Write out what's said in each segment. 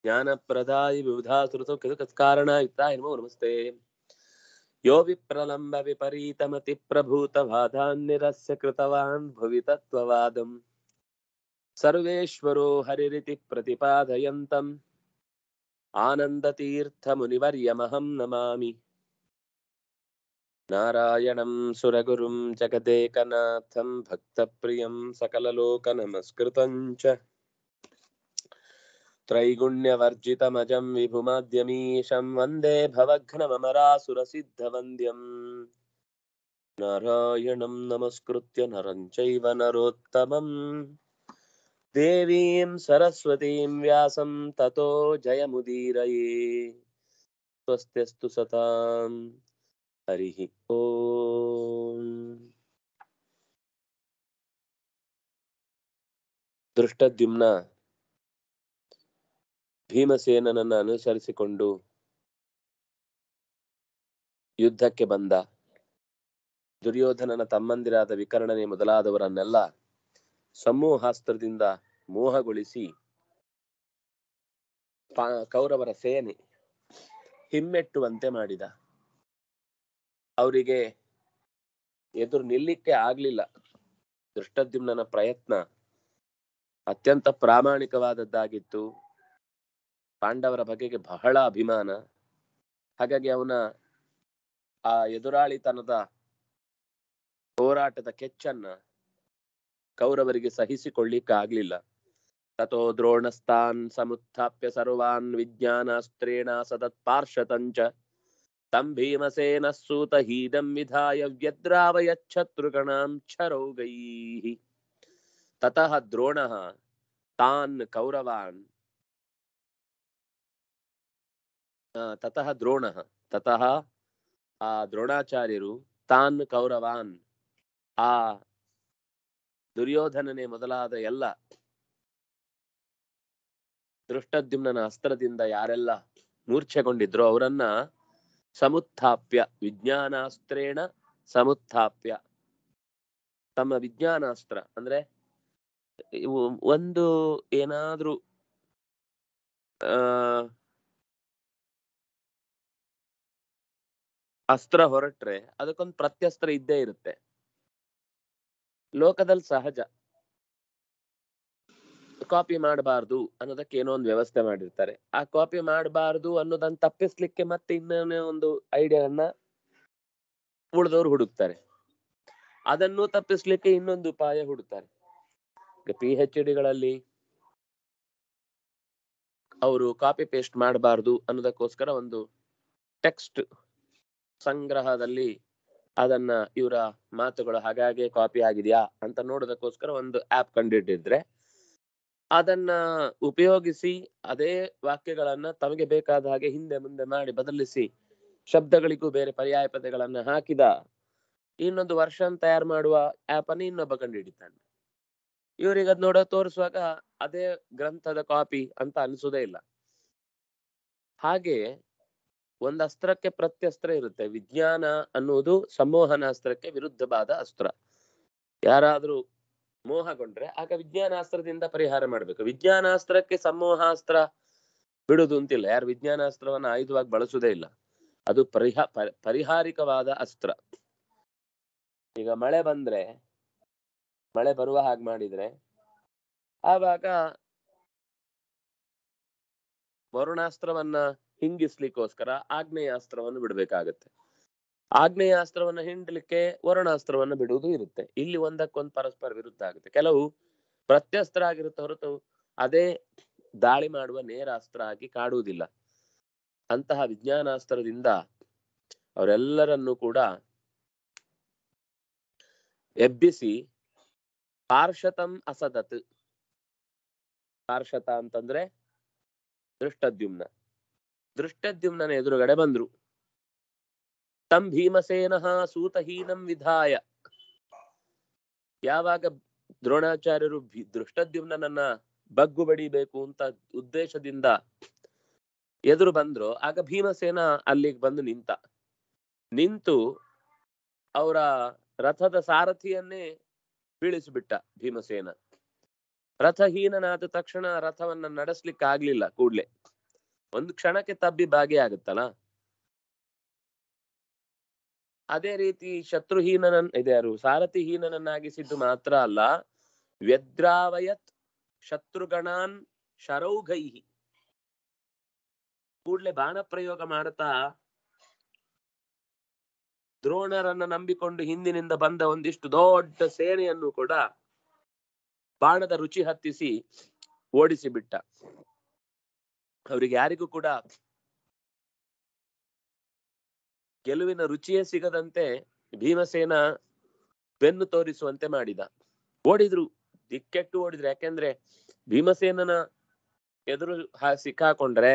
ज्ञानप्रदाय विबुधासुरतो कारणायुक्ताय नमो नमस्ते यो विप्रलम्ब विपरीतमतिप्रभूतवादान्निरस्य कृतवान् भुवि तत्त्ववादम् सर्वेश्वरो हरिरिति प्रतिपादयन्तम् आनन्दतीर्थमुनिवर्यमहं नमामि नारायणं सुरगुरुं जगदेकनाथं भक्तप्रियं सकललोकनमस्कृतं च त्रैगुण्यवर्जितमजं विभुमाद्यमीशं वन्दे भवघ्नममरासुरसिद्धवन्द्यम् नारायणं नमस्कृत्य नरं चैव नरोत्तमम् देवीं सरस्वतीं व्यासं ततो जयमुदीरये स्वस्त्यस्तु सतां हरिः ॐ ದೃಷ್ಟದ್ಯುಮ್ನ ಭೀಮಸೇನನನ್ನು ಅನುಸರಿಸಿಕೊಂಡು ಯುದ್ಧಕ್ಕೆ ಬಂದ ದುರ್ಯೋಧನನ ತಮ್ಮಂದಿರಾದ ವಿಕರ್ಣನೆ ಮೊದಲಾದವರನ್ನೆಲ್ಲ ಸಮೂಹಾಸ್ತ್ರದಿಂದ ಮೋಹಗೊಳಿಸಿ ಪಾ- ಕೌರವರ ಸೇನೆ ಹಿಮ್ಮೆಟ್ಟುವಂತೆ ಮಾಡಿದ ಅವರಿಗೆ ಎದುರು ನಿಲ್ಲಿಕ್ಕೆ ಆಗ್ಲಿಲ್ಲ ದೃಷ್ಟದ್ಯುಮ್ನನ ಪ್ರಯತ್ನ ಅತ್ಯಂತ ಪ್ರಾಮಾಣಿಕವಾದದ್ದಾಗಿತ್ತು ಪಾಂಡವರ ಬಗೆಗೆ ಬಹಳ ಅಭಿಮಾನ ಹಾಗಾಗಿ ಅವನ ಆ ಎದುರಾಳಿತನದ ಹೋರಾಟದ ಕೆಚ್ಚನ್ನ ಕೌರವರಿಗೆ ಸಹಿಸಿಕೊಳ್ಳಿಕ್ಕೆ ಆಗ್ಲಿಲ್ಲ ತಥೋ ದ್ರೋಣಸ್ತಾನ್ ಸಮುತ್ಥಾಪ್ಯ ಸರ್ವಾನ್ ವಿಜ್ಞಾನಾಸ್ತ್ರೇಣ ಸದತ್ ಪಾರ್ಶ್ವತಂಚ ತಂ ಭೀಮಸೇನ ಸೂತ ಹೀದಂ ವಿಧಾಯ ವ್ಯದ್ರಾವಯಚ್ಛತ್ರುಗಣಾಂ ಛರೌಗೈಃ ತತಃ ದ್ರೋಣಃ ತಾನ್ ಕೌರವಾನ್ ಆ, ತತಃ ದ್ರೋಣಃ ತತಃ ಆ ದ್ರೋಣಾಚಾರ್ಯರು ತಾನ್ ಕೌರವಾನ್ ಆ ದುರ್ಯೋಧನನೆ ಮೊದಲಾದ ಎಲ್ಲ ದೃಷ್ಟದ್ಯುಮ್ನನ ಅಸ್ತ್ರದಿಂದ ಯಾರೆಲ್ಲ ಮೂರ್ಛೆಗೊಂಡಿದ್ರು ಅವರನ್ನ ಸಮುತ್ಥಾಪ್ಯ ವಿಜ್ಞಾನಾಸ್ತ್ರೇಣ ಸಮುತ್ಥಾಪ್ಯ ತಮ್ಮ ವಿಜ್ಞಾನಾಸ್ತ್ರ ಅಂದ್ರೆ ಇವು ಒಂದು ಏನಾದ್ರೂ ಆ ಅಸ್ತ್ರ ಹೊರಟ್ರೆ ಅದಕ್ಕೊಂದು ಪ್ರತ್ಯಸ್ತ್ರ ಇದ್ದೇ ಇರುತ್ತೆ ಲೋಕದಲ್ಲಿ ಸಹಜ ಕಾಪಿ ಮಾಡಬಾರ್ದು ಅನ್ನೋದಕ್ಕೆ ಏನೋ ಒಂದು ವ್ಯವಸ್ಥೆ ಮಾಡಿರ್ತಾರೆ ಆ ಕಾಪಿ ಮಾಡಬಾರ್ದು ಅನ್ನೋದನ್ನ ತಪ್ಪಿಸ್ಲಿಕ್ಕೆ ಮತ್ತೆ ಇನ್ನೊಂದೇ ಒಂದು ಐಡಿಯಾವನ್ನ ಉಳಿದವ್ರು ಹುಡುಕ್ತಾರೆ ಅದನ್ನು ತಪ್ಪಿಸ್ಲಿಕ್ಕೆ ಇನ್ನೊಂದು ಉಪಾಯ ಹುಡುಕ್ತಾರೆ ಪಿ ಎಚ್ ಡಿಗಳಲ್ಲಿ ಅವರು ಕಾಪಿ ಪೇಸ್ಟ್ ಮಾಡಬಾರ್ದು ಅನ್ನೋದಕ್ಕೋಸ್ಕರ ಒಂದು ಟೆಕ್ಸ್ಟ್ ಸಂಗ್ರಹದಲ್ಲಿ ಅದನ್ನ ಇವರ ಮಾತುಗಳು ಹಾಗಾಗಿ ಕಾಪಿ ಆಗಿದೆಯಾ ಅಂತ ನೋಡೋದಕ್ಕೋಸ್ಕರ ಒಂದು ಆಪ್ ಕಂಡಿಟ್ಟಿದ್ರೆ ಅದನ್ನ ಉಪಯೋಗಿಸಿ ಅದೇ ವಾಕ್ಯಗಳನ್ನ ತಮಗೆ ಬೇಕಾದ ಹಾಗೆ ಹಿಂದೆ ಮುಂದೆ ಮಾಡಿ ಬದಲಿಸಿ ಶಬ್ದಗಳಿಗೂ ಬೇರೆ ಪರ್ಯಾಯ ಪದಗಳನ್ನ ಹಾಕಿದ ಇನ್ನೊಂದು ವರ್ಷನ್ ತಯಾರು ಮಾಡುವ ಆಪ್ ಅನ್ನು ಇನ್ನೊಬ್ಬ ಕಂಡುಹಿಡಿತಾನೆ ಇವರಿಗೆ ಅದ್ ನೋಡೋ ತೋರಿಸುವಾಗ ಅದೇ ಗ್ರಂಥದ ಕಾಪಿ ಅಂತ ಅನಿಸೋದೇ ಇಲ್ಲ ಹಾಗೆ ಒಂದ್ ಅಸ್ತ್ರಕ್ಕೆ ಪ್ರತ್ಯಸ್ತ್ರ ಇರುತ್ತೆ ವಿಜ್ಞಾನ ಅನ್ನುವುದು ಸಂಮೋಹನ ಅಸ್ತ್ರಕ್ಕೆ ವಿರುದ್ಧವಾದ ಅಸ್ತ್ರ ಯಾರಾದ್ರೂ ಮೋಹಗೊಂಡ್ರೆ ಆಗ ವಿಜ್ಞಾನಾಸ್ತ್ರದಿಂದ ಪರಿಹಾರ ಮಾಡ್ಬೇಕು ವಿಜ್ಞಾನಾಸ್ತ್ರಕ್ಕೆ ಸಮೂಹಾಸ್ತ್ರ ಬಿಡುದು ಅಂತಿಲ್ಲ ಯಾರು ವಿಜ್ಞಾನಾಸ್ತ್ರವನ್ನ ಆಯುಧವಾಗಿ ಬಳಸುವುದೇ ಇಲ್ಲ ಅದು ಪರಿಹಾ ಪ- ಪರಿಹಾರಿಕವಾದ ಅಸ್ತ್ರ ಈಗ ಮಳೆ ಬಂದ್ರೆ ಮಳೆ ಬರುವ ಹಾಗೆ ಮಾಡಿದ್ರೆ ಆವಾಗ ವರುಣಾಸ್ತ್ರವನ್ನ ಹಿಂಗಿಸ್ಲಿಕ್ಕೋಸ್ಕರ ಆಗ್ನೇಯಾಸ್ತ್ರವನ್ನು ಬಿಡ್ಬೇಕಾಗತ್ತೆ ಆಗ್ನೇಯಾಸ್ತ್ರವನ್ನ ಹಿಂಡ್ಲಿಕ್ಕೆ ವರುಣಾಸ್ತ್ರವನ್ನ ಬಿಡುವುದು ಇರುತ್ತೆ ಇಲ್ಲಿ ಒಂದಕ್ಕೊಂದು ಪರಸ್ಪರ ವಿರುದ್ಧ ಆಗುತ್ತೆ ಕೆಲವು ಪ್ರತ್ಯಸ್ತ್ರ ಆಗಿರುತ್ತೆ ಹೊರತು ಅದೇ ದಾಳಿ ಮಾಡುವ ನೇರ ಅಸ್ತ್ರ ಆಗಿ ಕಾಡುವುದಿಲ್ಲ ಅಂತಹ ವಿಜ್ಞಾನಾಸ್ತ್ರದಿಂದ ಅವರೆಲ್ಲರನ್ನೂ ಕೂಡ ಎಬ್ಬಿಸಿ ಪಾರ್ಷತಂ ಅಸದತ್ ಪಾರ್ಷತ ಅಂತಂದ್ರೆ ದೃಷ್ಟದ್ಯುಮ್ನ ದೃಷ್ಟದ್ಯುಮ್ನನ ಎದುರುಗಡೆ ಬಂದ್ರು ತಂ ಭೀಮಸೇನಃ ಸೂತಹೀನಂ ವಿಧಾಯ ಯಾವಾಗ ದ್ರೋಣಾಚಾರ್ಯರು ಭೀ- ದೃಷ್ಟದ್ಯುಮ್ನನ್ನ ಬಗ್ಗು ಬಡಿಬೇಕು ಅಂತ ಉದ್ದೇಶದಿಂದ ಎದುರು ಬಂದ್ರು ಆಗ ಭೀಮಸೇನ ಅಲ್ಲಿಗೆ ಬಂದು ನಿಂತ ನಿಂತು ಅವರ ರಥದ ಸಾರಥಿಯನ್ನೇ ಬೀಳಿಸಿಬಿಟ್ಟ ಭೀಮಸೇನ ರಥಹೀನನಾದ ತಕ್ಷಣ ರಥವನ್ನ ನಡೆಸ್ಲಿಕ್ಕೆ ಆಗ್ಲಿಲ್ಲ ಕೂಡ್ಲೆ ಒಂದು ಕ್ಷಣಕ್ಕೆ ತಬ್ಬಿ ಭಾಗಿಯಾಗುತ್ತಲ್ಲ ಅದೇ ರೀತಿ ಶತ್ರುಹೀನನನ್ ಇದ್ಯಾರು ಸಾರಥಿಹೀನನನ್ನಾಗಿಸಿದ್ದು ಮಾತ್ರ ಅಲ್ಲ ವ್ಯದ್ರಾವಯತ್ ಶತ್ರುಗಣಾನ್ ಶರೌಘೈಹಿ ಕೂಡ್ಲೆ ಬಾಣ ಪ್ರಯೋಗ ಮಾಡುತ್ತಾ ದ್ರೋಣರನ್ನ ನಂಬಿಕೊಂಡು ಹಿಂದಿನಿಂದ ಬಂದ ಒಂದಿಷ್ಟು ದೊಡ್ಡ ಸೇನೆಯನ್ನು ಕೂಡ ಬಾಣದ ರುಚಿ ಹತ್ತಿಸಿ ಓಡಿಸಿ ಬಿಟ್ಟ ಅವರಿಗೆ ಯಾರಿಗೂ ಕೂಡ ಗೆಲುವಿನ ರುಚಿಯೇ ಸಿಗದಂತೆ ಭೀಮಸೇನ ಬೆನ್ನು ತೋರಿಸುವಂತೆ ಮಾಡಿದ ಓಡಿದ್ರು ದಿಕ್ಕೆಟ್ಟು ಓಡಿದ್ರು ಯಾಕೆಂದ್ರೆ ಭೀಮಸೇನನ ಎದುರು ಹಾ- ಸಿಕ್ಕಾಕೊಂಡ್ರೆ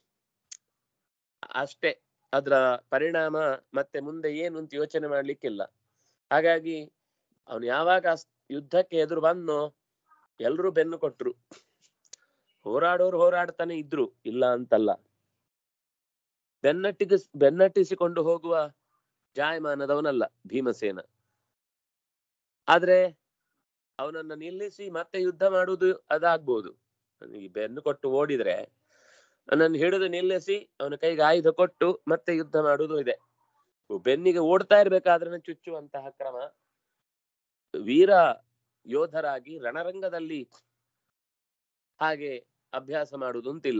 ಅಷ್ಟೇ ಅದರ ಪರಿಣಾಮ ಮತ್ತೆ ಮುಂದೆ ಏನು ಅಂತ ಯೋಚನೆ ಮಾಡ್ಲಿಕ್ಕಿಲ್ಲ ಹಾಗಾಗಿ ಅವನು ಯಾವಾಗ ಅಸ್- ಯುದ್ಧಕ್ಕೆ ಎದುರು ಬಂದ್ನೋ ಎಲ್ರೂ ಬೆನ್ನು ಕೊಟ್ರು ಹೋರಾಡೋರು ಹೋರಾಡ್ತಾನೆ ಇದ್ರು ಇಲ್ಲ ಅಂತಲ್ಲ ಬೆನ್ನಟ್ಟಿಗ ಬೆನ್ನಟ್ಟಿಸಿಕೊಂಡು ಹೋಗುವ ಜಾಯಮಾನದವನಲ್ಲ ಭೀಮಸೇನ ಆದ್ರೆ ಅವನನ್ನ ನಿಲ್ಲಿಸಿ ಮತ್ತೆ ಯುದ್ಧ ಮಾಡುವುದು ಅದಾಗ್ಬೋದು ಈ ಬೆನ್ನು ಕೊಟ್ಟು ಓಡಿದ್ರೆ ನನ್ನನ್ನು ಹಿಡಿದು ನಿಲ್ಲಿಸಿ ಅವನ ಕೈಗೆ ಆಯುಧ ಕೊಟ್ಟು ಮತ್ತೆ ಯುದ್ಧ ಮಾಡುವುದು ಇದೆ ಬೆನ್ನಿಗೆ ಓಡ್ತಾ ಇರ್ಬೇಕಾದ್ರೆ ಚುಚ್ಚುವಂತಹ ಕ್ರಮ ವೀರ ಯೋಧರಾಗಿ ರಣರಂಗದಲ್ಲಿ ಹಾಗೆ ಅಭ್ಯಾಸ ಮಾಡುವುದು ಅಂತಿಲ್ಲ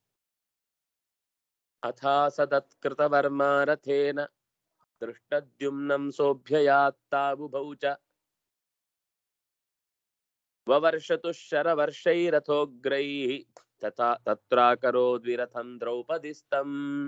ಅಥಾ ಸದತ್ಕೃತವರ್ಮ ರಥೇನ ದೃಷ್ಟದ್ಯುಮ್ನಂ ಸೋಭ್ಯಯಾತ್ತಾಬುಭೌ ಚ ವವರ್ಷತು ಶರವರ್ಷೈರಥೋಗ್ರೈಃ ತಥಾ ತತ್ರಾಕರೋದ್ವಿರಥಂ ದ್ರೌಪದಿಸ್ತಂ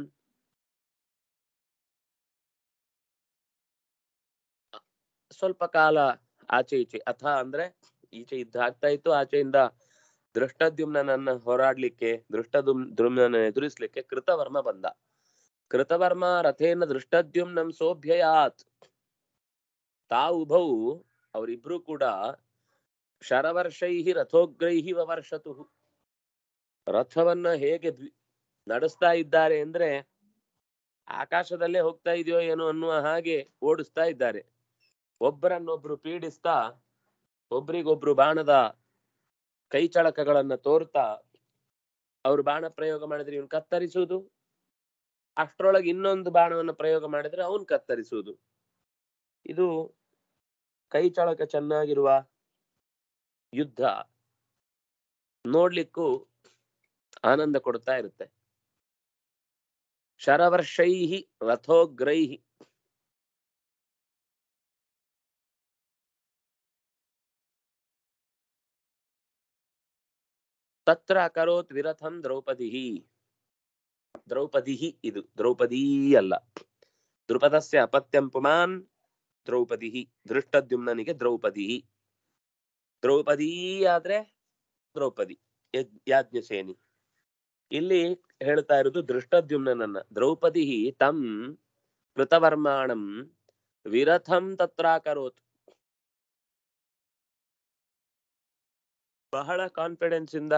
ಸ್ವಲ್ಪ ಕಾಲ ಆಚೆ ಈಚೆ ಅಥ ಅಂದ್ರೆ ಈಚೆ ಯುದ್ಧ ಆಗ್ತಾ ಇತ್ತು ಆಚೆಯಿಂದ ದೃಷ್ಟದ್ಯುಮ್ನನ್ನ ಹೋರಾಡ್ಲಿಕ್ಕೆ ದೃಷ್ಟದುಮ್ ದ್ರುಮ್ನನ್ನ ಎದುರಿಸ್ಲಿಕ್ಕೆ ಕೃತವರ್ಮ ಬಂದ ಕೃತವರ್ಮ ರಥೇನ ದೃಷ್ಟದ್ಯುಮ್ನಂ ಸೋಭ್ಯಯಾತ್ ತಾವುಭೌ ಅವರಿಬ್ರು ಕೂಡ ಶರವರ್ಷೈಹಿ ರಥೋಗ್ರೈಹಿ ವವರ್ಷತು ರಥವನ್ನ ಹೇಗೆ ದ್ವಿ- ನಡೆಸ್ತಾ ಇದ್ದಾರೆ ಅಂದ್ರೆ ಆಕಾಶದಲ್ಲೇ ಹೋಗ್ತಾ ಇದೆಯೋ ಏನೋ ಅನ್ನುವ ಹಾಗೆ ಓಡಿಸ್ತಾ ಇದ್ದಾರೆ ಒಬ್ಬರನ್ನೊಬ್ರು ಪೀಡಿಸ್ತಾ ಒಬ್ರಿಗೊಬ್ರು ಬಾಣದ ಕೈ ಚಳಕಗಳನ್ನ ತೋರ್ತಾ ಅವ್ರು ಬಾಣ ಪ್ರಯೋಗ ಮಾಡಿದ್ರೆ ಇವನ್ ಕತ್ತರಿಸುವುದು ಅಷ್ಟ್ರೊಳಗೆ ಇನ್ನೊಂದು ಬಾಣವನ್ನು ಪ್ರಯೋಗ ಮಾಡಿದ್ರೆ ಅವನ್ ಕತ್ತರಿಸುವುದು ಇದು ಕೈ ಚಳಕ ಚೆನ್ನಾಗಿರುವ ಯುದ್ಧ ನೋಡ್ಲಿಕ್ಕೂ ಆನಂದ ಕೊಡ್ತಾ ಇರುತ್ತೆ ಶರವರ್ಷೈಹಿ ರಥೋಗ್ರೈಹಿ ತತ್ರ ಅಕರೋತ್ ವಿರಥಂ ದ್ರೌಪದಿ ದ್ರೌಪದಿ ಇದು ದ್ರೌಪದೀ ಅಲ್ಲ ದೃಪದಸ್ಯ ಅಪತ್ಯಂ ಪುಮಾನ್ ದ್ರೌಪದಿ ದೃಷ್ಟದ್ಯುಮ್ನನಿಗೆ ದ್ರೌಪದಿ ದ್ರೌಪದೀ ಆದ್ರೆ ದ್ರೌಪದಿ ಯಜ್- ಯಾಜ್ಞಸೇನಿ ಇಲ್ಲಿ ಹೇಳ್ತಾ ಇರೋದು ದೃಷ್ಟದ್ಯುಮ್ನನ್ನ ದ್ರೌಪದಿ ತಂ ಕೃತವರ್ಮಾಣಂ ವಿರಥಂ ತತ್ರಾಕರೋತ್ ಬಹಳ ಕಾನ್ಫಿಡೆನ್ಸ್ ಇಂದ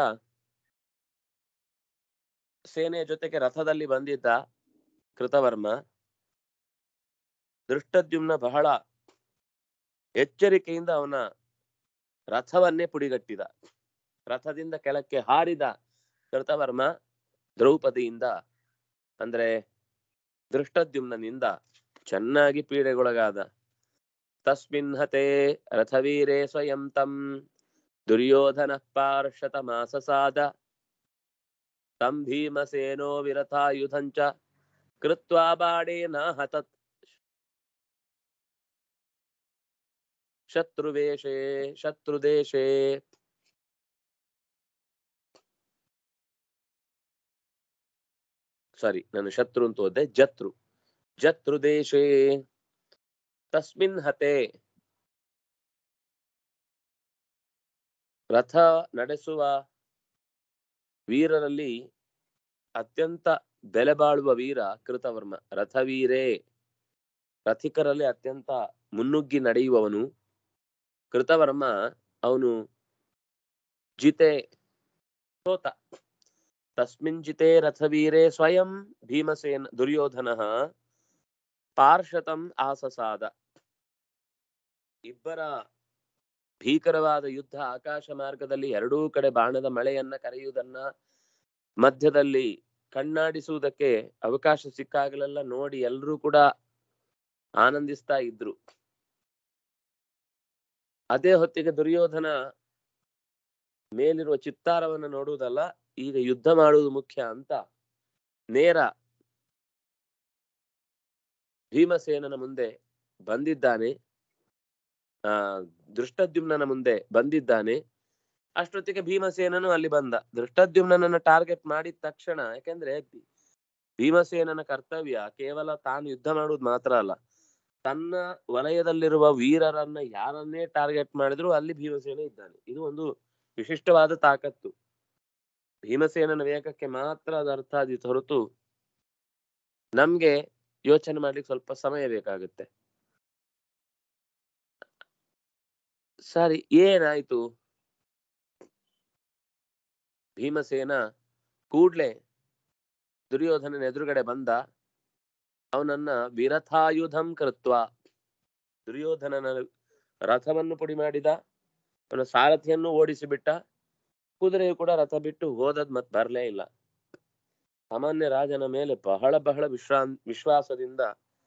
ಸೇನೆಯ ಜೊತೆಗೆ ರಥದಲ್ಲಿ ಬಂದಿದ್ದ ಕೃತವರ್ಮ ದೃಷ್ಟದ್ಯುಮ್ನ ಬಹಳ ಎಚ್ಚರಿಕೆಯಿಂದ ಅವನ ರಥವನ್ನೇ ಪುಡಿಗಟ್ಟಿದ ರಥದಿಂದ ಕೆಳಕ್ಕೆ ಹಾರಿದ ಕೃತವರ್ಮ ದ್ರೌಪದಿಯಿಂದ ಅಂದ್ರೆ ದೃಷ್ಟದ್ಯುಮ್ನನಿಂದ ಚೆನ್ನಾಗಿ ಪೀಡೆಗೊಳಗಾದ ತಸ್ಮಿನ್ ಹತೆ ರಥವೀರೇ ಸ್ವಯಂ ತಂ ದುರ್ಯೋಧನ ಪಾರ್ಷತ ಮಾಸಸಾದ ತಂ ಭೀಮಸೇನೋ ವಿರಥಾಯುಧಂಚ ಕೃತ್ವಾ ಬಾಣೇನ ಹತತ್ ಶತ್ರುವೇಷೇ ಶತ್ರುದೇಶೇ ಸಾರಿ ನಾನು ಶತ್ರು ಅಂತ ಹೋದೆ ಜತ್ರು ಜತ್ರು ದೇಶೇ ತಸ್ಮಿನ್ ಹತೆ ರಥ ನಡೆಸುವ ವೀರರಲ್ಲಿ ಅತ್ಯಂತ ಬೆಲೆ ಬಾಳುವ ವೀರ ಕೃತವರ್ಮ ರಥವೀರೇ ರಥಿಕರಲ್ಲಿ ಅತ್ಯಂತ ಮುನ್ನುಗ್ಗಿ ನಡೆಯುವವನು ಕೃತವರ್ಮ ಅವನು ಜಿತೆ ಸೋತ ತಸ್ಮಿನ್ ಜಿತೆ ರಥವೀರೇ ಸ್ವಯಂ ಭೀಮಸೇನ ದುರ್ಯೋಧನ ಪಾರ್ಷತಂ ಆಸಸಾದ ಇಬ್ಬರ ಭೀಕರವಾದ ಯುದ್ಧ ಆಕಾಶ ಮಾರ್ಗದಲ್ಲಿ ಎರಡೂ ಕಡೆ ಬಾಣದ ಮಳೆಯನ್ನ ಕರೆಯುವುದನ್ನ ಮಧ್ಯದಲ್ಲಿ ಕಣ್ಣಾಡಿಸುವುದಕ್ಕೆ ಅವಕಾಶ ಸಿಕ್ಕಾಗಲೆಲ್ಲ ನೋಡಿ ಎಲ್ಲರೂ ಕೂಡ ಆನಂದಿಸ್ತಾ ಇದ್ರು ಅದೇ ಹೊತ್ತಿಗೆ ದುರ್ಯೋಧನ ಮೇಲಿರುವ ಚಿತ್ತಾರವನ್ನು ನೋಡುವುದಲ್ಲ ಈಗ ಯುದ್ಧ ಮಾಡುವುದು ಮುಖ್ಯ ಅಂತ ನೇರ ಭೀಮಸೇನನ ಮುಂದೆ ಬಂದಿದ್ದಾನೆ ಆ ದೃಷ್ಟದ್ಯುಮ್ನನ ಮುಂದೆ ಬಂದಿದ್ದಾನೆ ಅಷ್ಟೊತ್ತಿಗೆ ಭೀಮಸೇನನು ಅಲ್ಲಿ ಬಂದ ದೃಷ್ಟದ್ಯುಮ್ನನ್ನ ಟಾರ್ಗೆಟ್ ಮಾಡಿದ ತಕ್ಷಣ ಯಾಕೆಂದ್ರೆ ಭೀಮಸೇನನ ಕರ್ತವ್ಯ ಕೇವಲ ತಾನು ಯುದ್ಧ ಮಾಡುವುದು ಮಾತ್ರ ಅಲ್ಲ ತನ್ನ ವಲಯದಲ್ಲಿರುವ ವೀರರನ್ನ ಯಾರನ್ನೇ ಟಾರ್ಗೆಟ್ ಮಾಡಿದ್ರು ಅಲ್ಲಿ ಭೀಮಸೇನ ಇದ್ದಾನೆ ಇದು ಒಂದು ವಿಶಿಷ್ಟವಾದ ತಾಕತ್ತು ಭೀಮಸೇನನ ವೇಗಕ್ಕೆ ಮಾತ್ರ ಅದು ಅರ್ಥ ಆದಿತು ಹೊರತು ನಮ್ಗೆ ಯೋಚನೆ ಮಾಡ್ಲಿಕ್ಕೆ ಸ್ವಲ್ಪ ಸಮಯ ಬೇಕಾಗುತ್ತೆ ಸರಿ ಏನಾಯ್ತು ಭೀಮಸೇನ ಕೂಡ್ಲೆ ದುರ್ಯೋಧನನ ಎದುರುಗಡೆ ಬಂದ ಅವನನ್ನ ವಿರಥಾಯುಧಂ ಕೃತ್ವ ದುರ್ಯೋಧನನ ರಥವನ್ನು ಪುಡಿ ಮಾಡಿದ ಅವನ ಸಾರಥಿಯನ್ನು ಓಡಿಸಿಬಿಟ್ಟ ಕುದುರೆಯು ಕೂಡ ರಥ ಬಿಟ್ಟು ಹೋದದ್ ಮತ್ ಬರ್ಲೇ ಇಲ್ಲ ಸಾಮಾನ್ಯ ರಾಜನ ಮೇಲೆ ಬಹಳ ಬಹಳ ವಿಶ್ರಾಂ ವಿಶ್ವಾಸದಿಂದ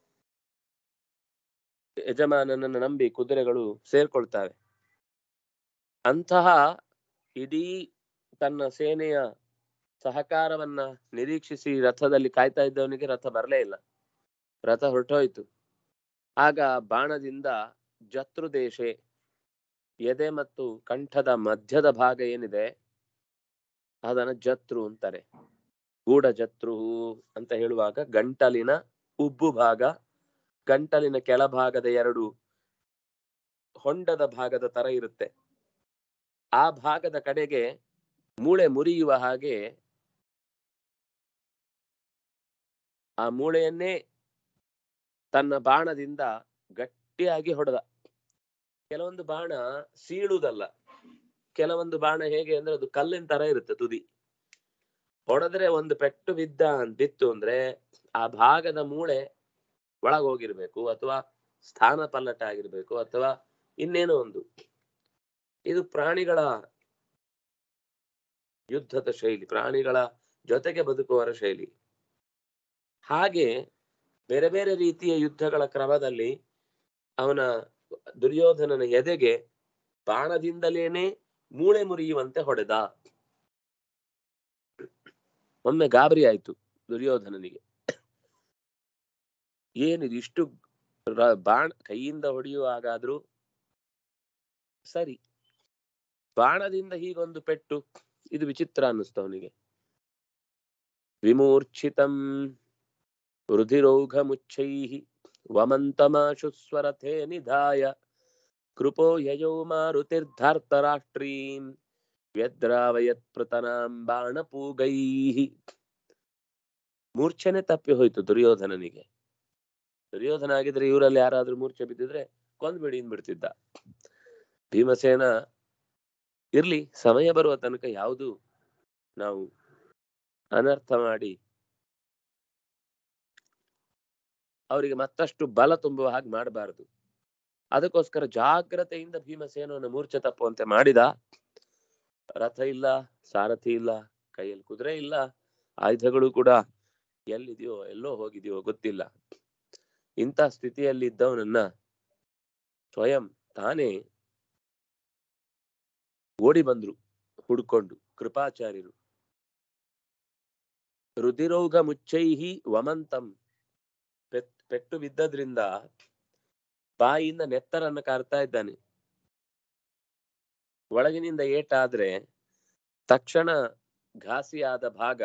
ಯಜಮಾನನನ್ನು ನಂಬಿ ಕುದುರೆಗಳು ಸೇರ್ಕೊಳ್ತವೆ ಅಂತಹ ಇಡೀ ತನ್ನ ಸೇನೆಯ ಸಹಕಾರವನ್ನ ನಿರೀಕ್ಷಿಸಿ ರಥದಲ್ಲಿ ಕಾಯ್ತಾ ಇದ್ದವನಿಗೆ ರಥ ಬರಲೇ ಇಲ್ಲ ರಥ ಹೊರಟೋಯ್ತು ಆಗ ಬಾಣದಿಂದ ಜತ್ರುದೇಶೆ ಎದೆ ಮತ್ತು ಕಂಠದ ಮಧ್ಯದ ಭಾಗ ಏನಿದೆ ಅದನ್ನ ಜತ್ರು ಅಂತಾರೆ ಗೂಢ ಜತ್ರು ಅಂತ ಹೇಳುವಾಗ ಗಂಟಲಿನ ಉಬ್ಬು ಭಾಗ ಗಂಟಲಿನ ಕೆಳಭಾಗದ ಎರಡು ಹೊಂಡದ ಭಾಗದ ತರ ಇರುತ್ತೆ ಆ ಭಾಗದ ಕಡೆಗೆ ಮೂಳೆ ಮುರಿಯುವ ಹಾಗೆ ಆ ಮೂಳೆಯನ್ನೇ ತನ್ನ ಬಾಣದಿಂದ ಗಟ್ಟಿಯಾಗಿ ಹೊಡೆದ ಕೆಲವೊಂದು ಬಾಣ ಸೀಳುವುದಲ್ಲ ಕೆಲವೊಂದು ಬಾಣ ಹೇಗೆ ಅಂದ್ರೆ ಅದು ಕಲ್ಲಿನ ತರ ಇರುತ್ತೆ ತುದಿ ಹೊಡೆದ್ರೆ ಒಂದು ಪೆಟ್ಟು ಬಿದ್ದ ಬಿತ್ತು ಅಂದ್ರೆ ಆ ಭಾಗದ ಮೂಳೆ ಒಳಗ್ ಹೋಗಿರ್ಬೇಕು ಅಥವಾ ಸ್ಥಾನ ಪಲ್ಲಟ ಆಗಿರ್ಬೇಕು ಅಥವಾ ಇನ್ನೇನೋ ಒಂದು ಇದು ಪ್ರಾಣಿಗಳ ಯುದ್ಧದ ಶೈಲಿ ಪ್ರಾಣಿಗಳ ಜೊತೆಗೆ ಬದುಕುವರ ಶೈಲಿ ಹಾಗೆ ಬೇರೆ ಬೇರೆ ರೀತಿಯ ಯುದ್ಧಗಳ ಕ್ರಮದಲ್ಲಿ ಅವನ ದುರ್ಯೋಧನನ ಎದೆಗೆ ಬಾಣದಿಂದಲೇನೆ ಮೂಳೆ ಮುರಿಯುವಂತೆ ಹೊಡೆದ ಒಮ್ಮೆ ಗಾಬರಿ ಆಯ್ತು ದುರ್ಯೋಧನನಿಗೆ ಏನಿದು ಇಷ್ಟು ರ- ಬಾಣ ಕೈಯಿಂದ ಹೊಡೆಯುವಾಗಾದ್ರೂ ಸರಿ ಬಾಣದಿಂದ ಹೀಗೊಂದು ಪೆಟ್ಟು ಇದು ವಿಚಿತ್ರ ಅನ್ನಿಸ್ತು ಅವನಿಗೆ ವಿಮೂರ್ಛಿತಂ ರುಧಿರೌಘ ಮುಚ್ಚೈಃ ವಮಂತಮಾಶು ಸ್ವರಥೇ ನಿಧಾಯ ಕೃಪೋ ಯಯೌ ಮಾರುತಿರ್ಧಾರ್ತರಾಷ್ಟ್ರೀಂ ವ್ಯದ್ರಾವಯತ್ ಪೃತನಾಂ ಬಾಣಪೂಗೈಃ ಮೂರ್ಛನೆ ತಪ್ಪಿ ಹೋಯ್ತು ದುರ್ಯೋಧನನಿಗೆ ದುರ್ಯೋಧನ ಆಗಿದ್ರೆ ಇವರಲ್ಲಿ ಯಾರಾದ್ರೂ ಮೂರ್ಛೆ ಬಿದ್ದಿದ್ರೆ ಕೊಂದ್ಬಿಡಿ ಬಿಡ್ತಿದ್ದ ಭೀಮಸೇನ ಇರ್ಲಿ ಸಮಯ ಬರುವ ತನಕ ಯಾವುದು ನಾವು ಅನರ್ಥ ಮಾಡಿ ಅವರಿಗೆ ಮತ್ತಷ್ಟು ಬಲ ತುಂಬುವ ಹಾಗೆ ಮಾಡಬಾರದು ಅದಕ್ಕೋಸ್ಕರ ಜಾಗ್ರತೆಯಿಂದ ಭೀಮಸೇನವನ್ನು ಮೂರ್ಛೆ ತಪ್ಪುವಂತೆ ಮಾಡಿದ ರಥ ಇಲ್ಲ ಸಾರಥಿ ಇಲ್ಲ ಕೈಯಲ್ಲಿ ಕುದುರೆ ಇಲ್ಲ ಆಯುಧಗಳು ಕೂಡ ಎಲ್ಲಿದೆಯೋ ಎಲ್ಲೋ ಹೋಗಿದೆಯೋ ಗೊತ್ತಿಲ್ಲ ಇಂಥ ಸ್ಥಿತಿಯಲ್ಲಿ ಇದ್ದವನನ್ನ ಸ್ವಯಂ ತಾನೇ ಓಡಿ ಬಂದ್ರು ಹುಡ್ಕೊಂಡು ಕೃಪಾಚಾರ್ಯರು ರುದಿರೋಗ ಮುಚ್ಚೈಹಿ ವಮಂತಂ ಪೆಟ್ ಪೆಟ್ಟು ಬಿದ್ದದ್ರಿಂದ ಬಾಯಿಯಿಂದ ನೆತ್ತರನ್ನ ಕಾರ್ತಾ ಇದ್ದಾನೆ ಒಳಗಿನಿಂದ ಏಟಾದ್ರೆ ತಕ್ಷಣ ಘಾಸಿಯಾದ ಭಾಗ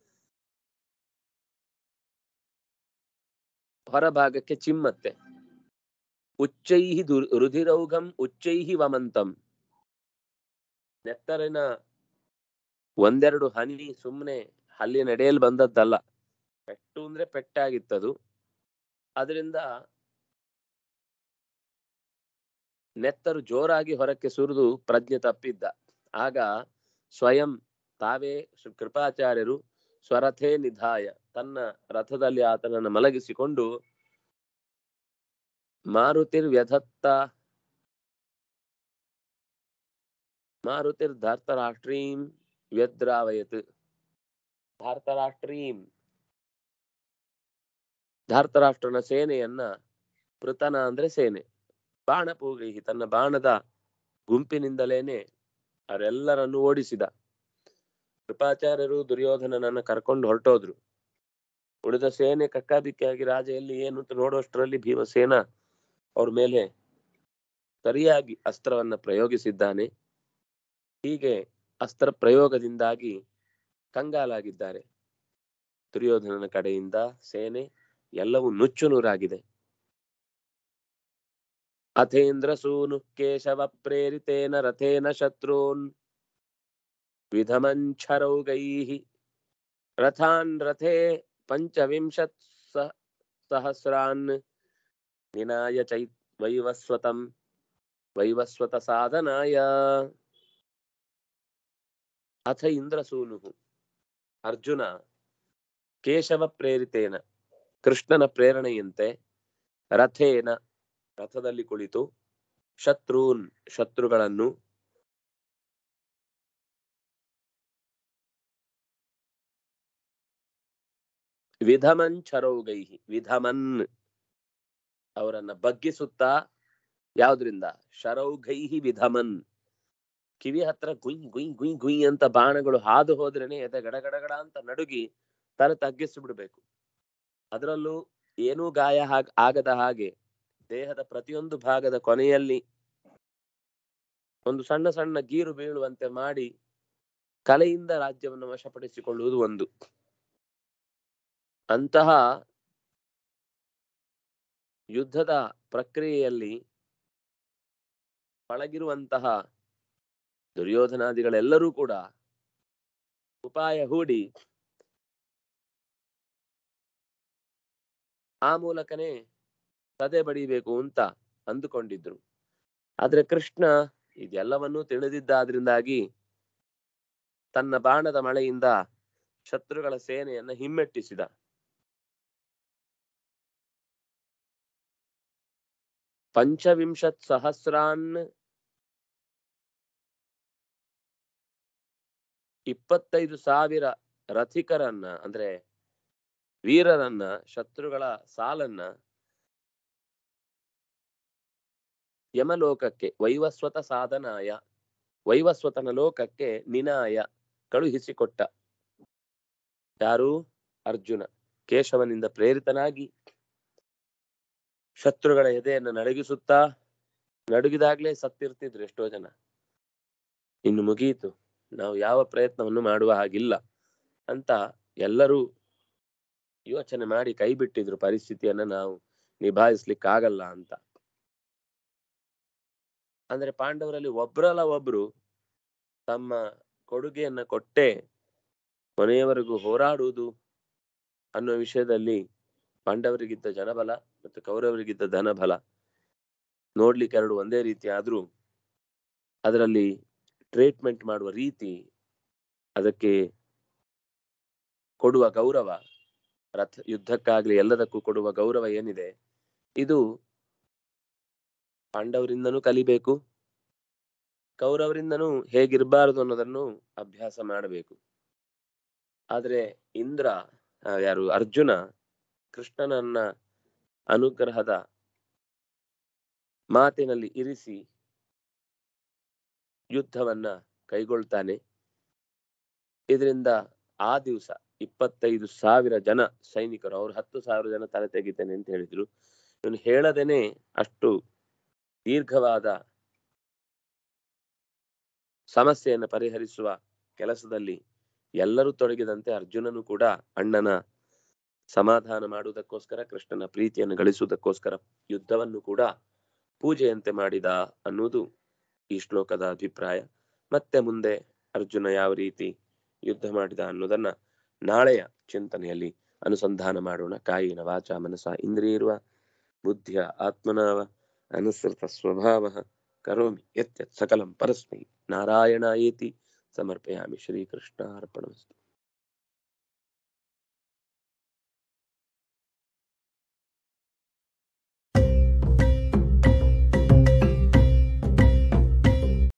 ಹೊರಭಾಗಕ್ಕೆ ಚಿಮ್ಮತ್ತೆ ಉಚ್ಚೈಹಿ ದುರ್ ರುಧಿರೌಘಂ ಉಚ್ಚೈಹಿ ವಮಂತಂ ನೆತ್ತರಿನ ಒಂದೆರಡು ಹನಿ ಸುಮ್ಮನೆ ಹಲ್ಲಿ ನಡೆಯಲು ಬಂದದ್ದಲ್ಲ ಪೆಟ್ಟು ಅಂದ್ರೆ ಪೆಟ್ಟಾಗಿತ್ತದು ಅದರಿಂದ ನೆತ್ತರು ಜೋರಾಗಿ ಹೊರಕ್ಕೆ ಸುರಿದು ಪ್ರಜ್ಞೆ ತಪ್ಪಿದ್ದ ಆಗ ಸ್ವಯಂ ತಾವೇ ಶ್ರೀ ಕೃಪಾಚಾರ್ಯರು ಸ್ವರಥೇ ನಿಧಾಯ ತನ್ನ ರಥದಲ್ಲಿ ಆತನನ್ನು ಮಲಗಿಸಿಕೊಂಡು ಮಾರುತಿರ್ ವ್ಯಧತ್ತ ಮಾರುತಿರ್ ಧಾರ್ತರಾಷ್ಟ್ರೀಂ ವ್ಯದ್ರಾವಯತ್ ಧಾರ್ತರಾಷ್ಟ್ರೀಂ ಧಾರ್ತರಾಷ್ಟ್ರನ ಸೇನೆಯನ್ನ ಪೃತನ ಅಂದ್ರೆ ಸೇನೆ ಬಾಣಪೂಗೈಹಿ ತನ್ನ ಬಾಣದ ಗುಂಪಿನಿಂದಲೇನೆ ಅವರೆಲ್ಲರನ್ನು ಓಡಿಸಿದ ಕೃಪಾಚಾರ್ಯರು ದುರ್ಯೋಧನನನ್ನ ಕರ್ಕೊಂಡು ಹೊರಟೋದ್ರು ಉಳಿದ ಸೇನೆ ಕಕ್ಕಾಬಿಕ್ಕಿಯಾಗಿ ರಾಜ ಎಲ್ಲಿ ಏನು ಅಂತ ನೋಡುವಷ್ಟರಲ್ಲಿ ಭೀಮಸೇನ ಅವ್ರ ಮೇಲೆ ಸರಿಯಾಗಿ ಅಸ್ತ್ರವನ್ನ ಪ್ರಯೋಗಿಸಿದ್ದಾನೆ ಹೀಗೆ ಅಸ್ತ್ರ ಪ್ರಯೋಗದಿಂದಾಗಿ ಕಂಗಾಲಾಗಿದ್ದಾರೆ ದುರ್ಯೋಧನನ ಕಡೆಯಿಂದ ಸೇನೆ ಎಲ್ಲವೂ ನುಚ್ಚು ನೂರಾಗಿದೆ ಅಥೇಂದ್ರ ಸೂನು ಕೇಶವ ಪ್ರೇರಿತೇನ ರಥೇನ ಶತ್ರೂನ್ ವಿಧಮಂಛರೌಗೈಃ ರಥಾನ್ ರಥೇ ಪಂಚವಿಂಶತ್ ಸ- ಸಹಸ್ರಾನ್ ನಿನಾಯ ಚೈ ವೈವಸ್ವತಂ ವೈವಸ್ವತ ಸಾಧನಾಯ ಅಥ ಇಂದ್ರಸೂನು ಅರ್ಜುನ ಕೇಶವ ಪ್ರೇರಿತೇನ ಕೃಷ್ಣನ ಪ್ರೇರಣೆಯಂತೆ ರಥೇನ ರಥದಲ್ಲಿ ಕುಳಿತು ಶತ್ರೂನ್ ಶತ್ರುಗಳನ್ನು ವಿಧಮನ್ ಚರೌಗೈಹಿ ವಿಧಮನ್ ಅವರನ್ನ ಬಗ್ಗಿಸುತ್ತಾ ಯಾವ್ದ್ರಿಂದ ಶರೌಘೈಹಿ ವಿಧಮನ್ ಕಿವಿ ಹತ್ರ ಗುಯ್ ಗುಯ್ ಗುಯ್ ಗುಯ್ ಅಂತ ಬಾಣಗಳು ಹಾದು ಹೋದ್ರೇನೆ ಎದೆ ಗಡಗಡಗಡ ಅಂತ ನಡುಗಿ ತಲೆ ತಗ್ಗಿಸಿ ಬಿಡ್ಬೇಕು ಅದರಲ್ಲೂ ಏನೂ ಗಾಯ ಹಾಗ ಆಗದ ಹಾಗೆ ದೇಹದ ಪ್ರತಿಯೊಂದು ಭಾಗದ ಕೊನೆಯಲ್ಲಿ ಒಂದು ಸಣ್ಣ ಸಣ್ಣ ಗೀರು ಬೀಳುವಂತೆ ಮಾಡಿ ಕಲೆಯಿಂದ ರಾಜ್ಯವನ್ನು ವಶಪಡಿಸಿಕೊಳ್ಳುವುದು ಒಂದು ಅಂತಹ ಯುದ್ಧದ ಪ್ರಕ್ರಿಯೆಯಲ್ಲಿ ಪಳಗಿರುವಂತಹ ದುರ್ಯೋಧನಾದಿಗಳೆಲ್ಲರೂ ಕೂಡ ಉಪಾಯ ಹೂಡಿ ಆ ಮೂಲಕನೇ ಸದೆ ಬಡಿಬೇಕು ಅಂತ ಅಂದುಕೊಂಡಿದ್ರು ಆದ್ರೆ ಕೃಷ್ಣ ಇದೆಲ್ಲವನ್ನೂ ತಿಳಿದಿದ್ದಾದ್ರಿಂದಾಗಿ ತನ್ನ ಬಾಣದ ಮಳೆಯಿಂದ ಶತ್ರುಗಳ ಸೇನೆಯನ್ನ ಹಿಮ್ಮೆಟ್ಟಿಸಿದ ಪಂಚವಿಂಶತ್ ಸಹಸ್ರಾನ್ ಇಪ್ಪತ್ತೈದು ಸಾವಿರ ರಥಿಕರನ್ನ ಅಂದ್ರೆ ವೀರರನ್ನ ಶತ್ರುಗಳ ಸಾಲನ್ನ ಯಮಲೋಕಕ್ಕೆ ವೈವಸ್ವತ ಸಾಧನಾಯ ವೈವಸ್ವತನ ಲೋಕಕ್ಕೆ ನಿನಾಯ ಕಳುಹಿಸಿಕೊಟ್ಟ ಯಾರು ಅರ್ಜುನ ಕೇಶವನಿಂದ ಪ್ರೇರಿತನಾಗಿ ಶತ್ರುಗಳ ಎದೆಯನ್ನು ನಡಗಿಸುತ್ತಾ ನಡುಗಿದಾಗ್ಲೇ ಸತ್ತಿರ್ತಿದ್ರು ಎಷ್ಟೋ ಜನ ಇನ್ನು ಮುಗಿಯಿತು ನಾವು ಯಾವ ಪ್ರಯತ್ನವನ್ನು ಮಾಡುವ ಹಾಗಿಲ್ಲ ಅಂತ ಎಲ್ಲರೂ ಯೋಚನೆ ಮಾಡಿ ಕೈ ಬಿಟ್ಟಿದ್ರು ಪರಿಸ್ಥಿತಿಯನ್ನ ನಾವು ನಿಭಾಯಿಸ್ಲಿಕ್ಕಾಗಲ್ಲ ಅಂತ ಅಂದ್ರೆ ಪಾಂಡವರಲ್ಲಿ ಒಬ್ರಲ್ಲ ಒಬ್ರು ತಮ್ಮ ಕೊಡುಗೆಯನ್ನ ಕೊಟ್ಟೆ ಕೊನೆಯವರೆಗೂ ಹೋರಾಡುವುದು ಅನ್ನೋ ವಿಷಯದಲ್ಲಿ ಪಾಂಡವರಿಗಿದ್ದ ಜನಬಲ ಮತ್ತು ಕೌರವರಿಗಿದ್ದ ಧನಬಲ ನೋಡ್ಲಿಕ್ಕೆ ಎರಡು ಒಂದೇ ರೀತಿ ಆದ್ರೂ ಅದರಲ್ಲಿ ಟ್ರೀಟ್ಮೆಂಟ್ ಮಾಡುವ ರೀತಿ ಅದಕ್ಕೆ ಕೊಡುವ ಗೌರವ ರಥ ಯುದ್ಧಕ್ಕಾಗ್ಲಿ ಎಲ್ಲದಕ್ಕೂ ಕೊಡುವ ಗೌರವ ಏನಿದೆ ಇದು ಪಾಂಡವರಿಂದನೂ ಕಲಿಬೇಕು ಕೌರವರಿಂದನೂ ಹೇಗಿರಬಾರದು ಅನ್ನೋದನ್ನು ಅಭ್ಯಾಸ ಮಾಡಬೇಕು ಆದ್ರೆ ಇಂದ್ರ ಆ, ಯಾರು ಅರ್ಜುನ ಕೃಷ್ಣನನ್ನ ಅನುಗ್ರಹದ ಮಾತಿನಲ್ಲಿ ಇರಿಸಿ ಯುದ್ಧವನ್ನ ಕೈಗೊಳ್ತಾನೆ ಇದರಿಂದ ಆ ದಿವಸ ಇಪ್ಪತ್ತೈದು ಸಾವಿರ ಜನ ಸೈನಿಕರು ಅವ್ರು ಹತ್ತು ಸಾವಿರ ಜನ ತಲೆ ತೆಗಿತೇನೆ ಅಂತ ಹೇಳಿದ್ರು ಇವನು ಹೇಳದೇನೆ ಅಷ್ಟು ದೀರ್ಘವಾದ ಸಮಸ್ಯೆಯನ್ನು ಪರಿಹರಿಸುವ ಕೆಲಸದಲ್ಲಿ ಎಲ್ಲರೂ ತೊಡಗಿದಂತೆ ಅರ್ಜುನನು ಕೂಡ ಅಣ್ಣನ ಸಮಾಧಾನ ಮಾಡುವುದಕ್ಕೋಸ್ಕರ ಕೃಷ್ಣನ ಪ್ರೀತಿಯನ್ನು ಗಳಿಸುವುದಕ್ಕೋಸ್ಕರ ಯುದ್ಧವನ್ನು ಕೂಡ ಪೂಜೆಯಂತೆ ಮಾಡಿದ ಅನ್ನುವುದು ಈ ಶ್ಲೋಕದ ಅಭಿಪ್ರಾಯ ಮತ್ತೆ ಮುಂದೆ ಅರ್ಜುನ ಯಾವ ರೀತಿ ಯುದ್ಧ ಮಾಡಿದ ಅನ್ನೋದನ್ನ ನಾಳೆಯ ಚಿಂತನೆಯಲ್ಲಿ ಅನುಸಂಧಾನ ಮಾಡೋಣ ಕಾಯಿನ ವಾಚ ಮನಸ ಇಂದ್ರಿಯಿರುವ ಬುದ್ಧಿಯ ಆತ್ಮನಾವ ಅನುಸೃತ ಸ್ವಭಾವ ಕರೋಮಿ ಯತ್ ಯತ್ ಸಕಲಂ ಪರಸ್ಮೈ ನಾರಾಯಣ ಏತಿ ಸಮರ್ಪಯಾಮಿ ಶ್ರೀಕೃಷ್ಣ ಅರ್ಪಣಮಸ್ತು